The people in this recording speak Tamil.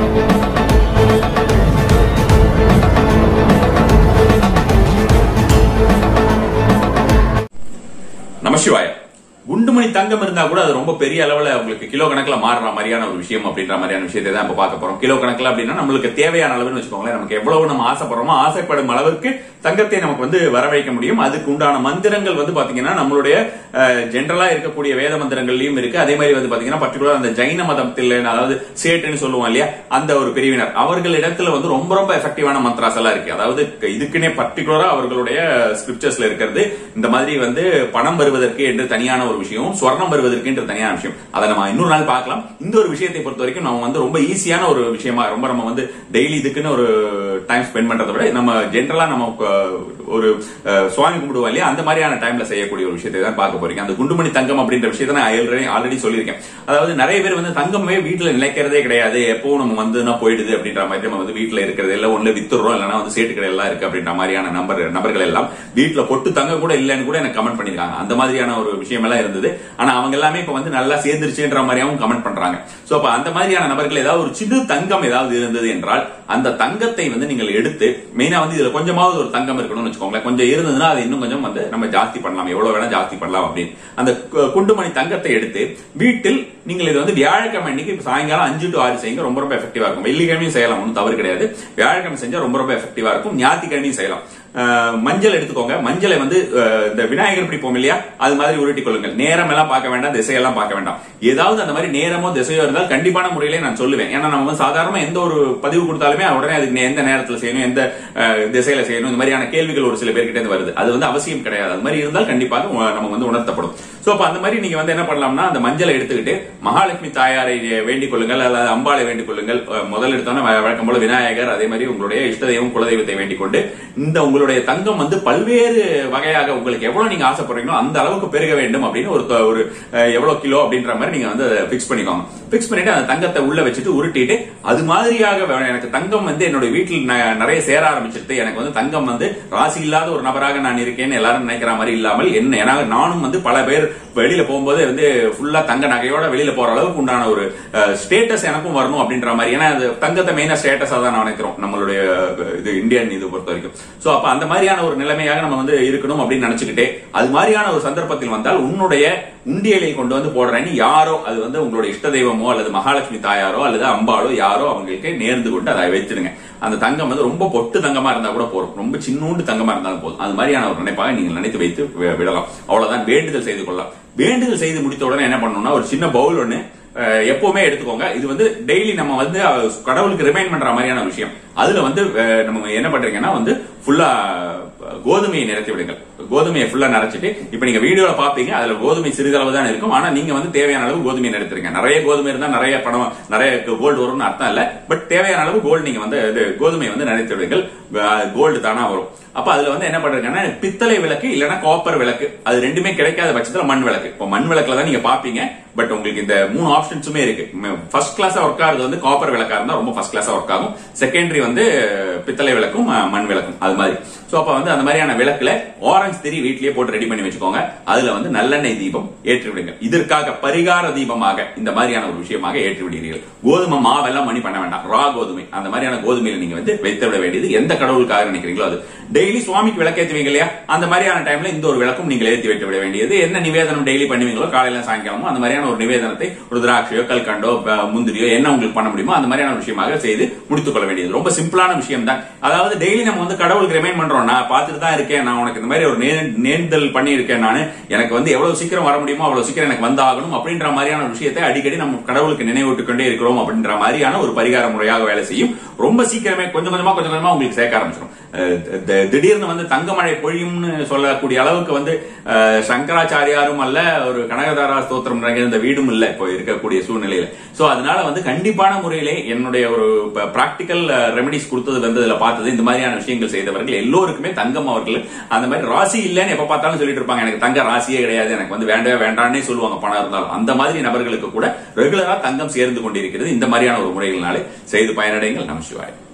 நமசிவாய குண்டுமணி தங்கம் இருந்தா கூட அது ரொம்ப பெரிய அளவுல உங்களுக்கு கிலோ கணக்குல மாறுற மாதிரியான ஒரு விஷயம் அப்படின்ற மாதிரியான விஷயத்தை தான் இப்ப பார்க்க போறோம் கிலோ கணக்குல அப்படின்னா நம்மளுக்கு தேவையான அளவுன்னு வச்சுக்கோங்களேன் நமக்கு எவ்வளவு நம்ம ஆசைப்படுறோமோ ஆசைப்படும் அளவுக்கு தங்கத்தை நமக்கு வந்து வர வைக்க முடியும் அதுக்கு உண்டான மந்திரங்கள் வந்து பாத்தீங்கன்னா நம்மளுடைய ஜென்ரலா இருக்கக்கூடிய வேத மந்திரங்கள்லயும் இருக்கு அதே மாதிரி வந்து பாத்தீங்கன்னா பர்டிகுலர் அந்த ஜைன மதத்தில் அதாவது சேட்டுன்னு சொல்லுவோம் இல்லையா அந்த ஒரு பிரிவினர் அவர்கள் இடத்துல வந்து ரொம்ப ரொம்ப எஃபெக்டிவான மந்த்ராஸ் எல்லாம் இருக்கு அதாவது இதுக்குன்னே பர்டிகுலரா அவர்களுடைய ஸ்கிரிப்சர்ஸ்ல இருக்கிறது இந்த மாதிரி வந்து பணம் வருவதற்கு என்று தனியான ஒரு விஷயம் ஸ்வர்ணம் வருவதற்கு என்று தனியான விஷயம் அதை நம்ம இன்னொரு நாள் பார்க்கலாம் இந்த ஒரு விஷயத்தை பொறுத்த வரைக்கும் நம்ம வந்து ரொம்ப ஈஸியான ஒரு விஷயமா ரொம்ப நம்ம வந்து டெய்லி இதுக்குன்னு ஒரு டைம் ஸ்பெண்ட் பண்றதை விட நம்ம ஜென்ரலா நம்ம அஹ், ஒரு அஹ், சுவாமி கும்பிடுவோம் இல்லையா அந்த மாதிரியான டைம்ல செய்யக்கூடிய ஒரு விஷயத்தை தான் பார்க்க போறீங்க அந்த குண்டுமணி தங்கம் அப்படின்ற விஷயத்தை நான் ஆல்ரெடி ஆல்ரெடி சொல்லியிருக்கேன் அதாவது நிறைய பேர் வந்து தங்கமே வீட்டுல நிலைக்கிறதே கிடையாது எப்பவும் நம்ம வந்து போயிடுது அப்படின்ற மாதிரி நம்ம வந்து வீட்டுல இருக்கிறது எல்லாம் ஒண்ணு வித்துறோம் இல்லைன்னா வந்து சேட்டு கடை எல்லாம் இருக்கு அப்படின்ற மாதிரியான நம்பர் நபர்கள் எல்லாம் வீட்டுல பொட்டு தங்கம் கூட இல்லைன்னு கூட எனக்கு கமெண்ட் பண்ணிருக்காங்க அந்த மாதிரியான ஒரு விஷயம் எல்லாம் இருந்தது ஆனா அவங்க எல்லாமே இப்ப வந்து நல்லா சேர்ந்துருச்சுன்ற மாதிரியாவும் கமெண்ட் பண்றாங்க சோ அப்ப அந்த மாதிரியான நபர்கள் ஏதாவது ஒரு சிறு தங்கம் ஏதாவது இருந்தது என்றால் அந்த தங்கத்தை வந்து நீங்கள் எடுத்து மெயினா வந்து இதுல கொஞ்சமாவது ஒரு தங்கம் இருக்கணும்னு வச்சுக்கோங்களேன் கொஞ்சம் இருந்ததுன்னா அது இன்னும் கொஞ்சம் வந்து நம்ம ஜாஸ்தி பண்ணலாம் எவ்வளவு வேணா ஜாஸ்தி பண்ணலாம் அப்படின்னு அந்த கு- குண்டுமணி தங்கத்தை எடுத்து வீட்டில் நீங்கள் இது வந்து வியாழக்கிழமை அன்னைக்கு இப்ப சாயங்காலம் அஞ்சு டு ஆறு செய்யுங்க ரொம்ப ரொம்ப எஃபெக்டிவா இருக்கும் வெள்ளிக்கிழமையும் செய்யலாம் ஒன்றும் தவறு கிடையாது வியாழக்கிழமை செஞ்சா ரொம்ப ரொம்ப எஃபெக்டிவா இருக்கும் ஞாயிற்றுக்கிழமையும் செய்யலாம் அஹ், மஞ்சள் எடுத்துக்கோங்க மஞ்சளை வந்து அஹ், இந்த விநாயகர் பிடிப்போம் இல்லையா அது மாதிரி உருட்டி கொள்ளுங்கள் நேரம் எல்லாம் பார்க்க வேண்டாம் திசையெல்லாம் பார்க்க வேண்டாம் ஏதாவது அந்த மாதிரி நேரமோ திசையோ இருந்தால் கண்டிப்பான முறையிலே நான் சொல்லுவேன் ஏன்னா நம்ம வந்து சாதாரண எந்த ஒரு பதிவு கொடுத்தாலுமே உடனே அதுக்கு நே- எந்த நேரத்துல செய்யணும் எந்த அஹ், திசையில செய்யணும் இந்த மாதிரியான கேள்விகள் ஒரு சில பேர்கிட்ட இருந்து வருது அது வந்து அவசியம் கிடையாது அது மாதிரி இருந்தால் கண்டிப்பாக உ- நம்ம வந்து உணர்த்தப்படும் சோ அப்ப அந்த மாதிரி நீங்க வந்து என்ன பண்ணலாம்னா அந்த மஞ்சளை எடுத்துக்கிட்டு மகாலட்சுமி தாயாரை வேண்டிக் கொள்ளுங்கள் அல்லது அம்பாளை வேண்டிக் கொள்ளுங்கள் அஹ், முதல் எடுத்தோன்னா வ- வழக்கம் போல விநாயகர் அதே மாதிரி உங்களுடைய இஷ்ட தெய்வம் குலதெய்வத்தை வேண்டிக் கொண்டு இந்த உங்களுடைய தங்கம் வந்து பல்வேறு வகையாக உங்களுக்கு எவ்வளவு நீங்க ஆசைப்படுறீங்களோ அந்த அளவுக்கு பெருக வேண்டும் அப்படின்னு ஒரு த- ஒரு அஹ், எவ்வளவு கிலோ அப்படின்ற மாதிரி நீங்க வந்து பிக்ஸ் பண்ணிக்கோங்க பிக்ஸ் பண்ணிட்டு அந்த தங்கத்தை உள்ள வச்சுட்டு உருட்டிட்டு அது மாதிரியாக வே- எனக்கு தங்கம் வந்து என்னுடைய வீட்டில் ந- நிறைய சேர ஆரம்பிச்சிருது எனக்கு வந்து தங்கம் வந்து ராசி இல்லாத ஒரு நபராக நான் இருக்கேன்னு எல்லாரும் நினைக்கிற மாதிரி இல்லாமல் என்ன ஏன்னா நானும் வந்து பல பேர் வெளியில போகும்போது வந்து ஃபுல்லா தங்க நகையோட வெளியில போற அளவுக்கு உண்டான ஒரு ஸ்டேட்டஸ் எனக்கும் வரணும் அப்படின்ற மாதிரி ஏன்னா அது தங்கத்தை மெயினா ஸ்டேட்டஸா தான் நினைக்கிறோம் நம்மளுடைய அஹ், இது இந்தியன் இது பொறுத்த வரைக்கும் சோ அப்ப அந்த மாதிரியான ஒரு நிலைமையாக நம்ம வந்து இருக்கணும் அப்படின்னு நினைச்சுக்கிட்டே அது மாதிரியான ஒரு சந்தர்ப்பத்தில் வந்தால் உன்னுடைய உண்டியலை கொண்டு வந்து போடுறேன்னு யாரோ அது வந்து உங்களுடைய இஷ்ட தெய்வமோ அல்லது மகாலட்சுமி தாயாரோ அல்லது அம்பாளோ யாரோ அவங்களுக்கு நேர்ந்து கொண்டு அதை வைத்துடுங்க அந்த தங்கம் வந்து ரொம்ப பொட்டு தங்கமா இருந்தா கூட போதும் ரொம்ப சின்னூண்டு தங்கமா இருந்தாலும் போதும் அது மாதிரியான ஒரு நினைப்பாக நீங்கள் நினைத்து வைத்து வி- விடலாம் அவ்வளவுதான் வேண்டுதல் செய்து கொள்ளலாம் வேண்டுதல் செய்து முடித்த உடனே என்ன பண்ணணும்னா ஒரு சின்ன பவுல் ஒண்ணு அஹ், எப்பவுமே எடுத்துக்கோங்க இது வந்து டெய்லி நம்ம வந்து அஹ், கடவுளுக்கு ரிமைண்ட் பண்ற மாதிரியான விஷயம் அதுல வந்து அஹ், நம்ம என்ன பண்றீங்கன்னா வந்து ஃபுல்லா கோதுமையை நிரப்பி விடுங்கள் கோதுமையை ஃபுல்லா நிரச்சிட்டு இப்ப நீங்க வீடியோல பாப்பீங்க அதுல கோதுமை சிறிதளவு தான் இருக்கும் ஆனா நீங்க வந்து தேவையான அளவு கோதுமையை நிறுத்துறீங்க நிறைய கோதுமை இருந்தா நிறைய பணம் நிறைய கோல்டு வரும்னு அர்த்தம் இல்ல பட் தேவையான அளவு கோல்டு நீங்க வந்து இது கோதுமையை வந்து நினைத்து விடுங்கள் கோல்டு தானா வரும் அப்ப அதுல வந்து என்ன பண்றீங்கன்னா பித்தளை விளக்கு இல்லைன்னா காப்பர் விளக்கு அது ரெண்டுமே கிடைக்காத பட்சத்துல மண் விளக்கு இப்போ மண் விளக்குல தான் நீங்க பாப்பீங்க பட் உங்களுக்கு இந்த மூணு ஆப்ஷன்ஸுமே இருக்கு ஃபர்ஸ்ட் கிளாஸா ஒர்க் ஆகுறது வந்து காப்பர் விளக்கா இருந்தா ரொம்ப ஃபர்ஸ்ட் கிளாஸா ஒர்க் ஆகும் செகண்டரி வந்து பித்தளை விளக்கும் அஹ், மண் விளக்கும் அது மாதிரி சோ அப்ப வந்து அந்த மாதிரியான விளக்குல ஆரஞ்சு திரி வீட்லயே போட்டு ரெடி பண்ணி வச்சுக்கோங்க அதுல வந்து நல்லெண்ணெய் தீபம் ஏற்றி விடுங்க இதற்காக பரிகார தீபமாக இந்த மாதிரியான ஒரு விஷயமாக ஏற்றி விடுகிறீர்கள் கோதுமை மாவெல்லாம் மணி பண்ண வேண்டாம் ரா கோதுமை அந்த மாதிரியான கோதுமையில நீங்க வந்து வைத்து விட வேண்டியது எந்த கடவுளுக்காக நினைக்கிறீங்களோ அது டெய்லி சுவாமிக்கு விளக்கேற்றுவீங்க இல்லையா அந்த மாதிரியான டைம்ல இந்த ஒரு விளக்கும் நீங்கள் ஏற்றி வைத்து விட வேண்டியது என்ன நிவேதனம் டெய்லி பண்ணுவீங்களோ காலையில சாயங்காலமோ அந்த மாதிரியான ஒரு நிவேதனத்தை ஒரு திராட்சையோ கல்கண்டோ ப- முந்திரியோ என்ன உங்களுக்கு பண்ண முடியுமோ அந்த மாதிரியான ஒரு விஷயமாக செய்து முடித்துக் கொள்ள வேண்டியது ரொம்ப சிம்பிளான விஷயம் தான் அதாவது டெய்லி நம்ம வந்து கடவுளுக்கு ரிமைண்ட் பண்றோம் நான் பார்த்துட்டு தான் இருக்கேன் நான் உனக்கு இந்த மாதிரி ஒரு நே- நேர்ந்தல் பண்ணி இருக்கேன் நான் எனக்கு வந்து எவ்வளவு சீக்கிரம் வர முடியுமோ அவ்வளவு சீக்கிரம் எனக்கு வந்தாகணும் அப்படின்ற மாதிரியான ஒரு விஷயத்தை அடிக்கடி நம்ம கடவுளுக்கு நினைவூட்டு கொண்டே இருக்கிறோம் அப்படின்ற மாதிரியான ஒரு பரிகார முறையாக வேலை செய்யும் ரொம்ப சீக்கிரமே கொஞ்சம் கொஞ்சமா கொஞ்சம் கொஞ்சமா உங்களுக்கு சேர்க்க ஆரம்பிச்சிடும் அஹ் தி- திடீர்னு வந்து தங்கமழை பொழியும்னு சொல்லக்கூடிய அளவுக்கு வந்து அஹ், சங்கராச்சாரியாரும் அல்ல ஒரு கனகதாரா ஸ்தோத்திரம் நிறைந்த வீடும் இல்ல இப்போ இருக்கக்கூடிய சூழ்நிலையில சோ அதனால வந்து கண்டிப்பான முறையிலே என்னுடைய ஒரு பிராக்டிக்கல் ரெமெடிஸ் கொடுத்தது வந்து இதுல பார்த்தது இந்த மாதிரியான விஷயங்கள் செய்தவர்கள் எல்லோருக்குமே தங்கம் அவர்கள் அந்த மாதிரி ராசி இல்லைன்னு எப்ப பார்த்தாலும் சொல்லிட்டு இருப்பாங்க எனக்கு தங்க ராசியே கிடையாது எனக்கு வந்து வேண்டவே வேண்டான்னே சொல்லுவாங்க பணம் இருந்தாலும் அந்த மாதிரி நபர்களுக்கு கூட ரெகுலரா தங்கம் சேர்ந்து கொண்டிருக்கிறது இந்த மாதிரியான ஒரு முறைகளினாலே செய்து பயனடைங்கள் நம சிவாய்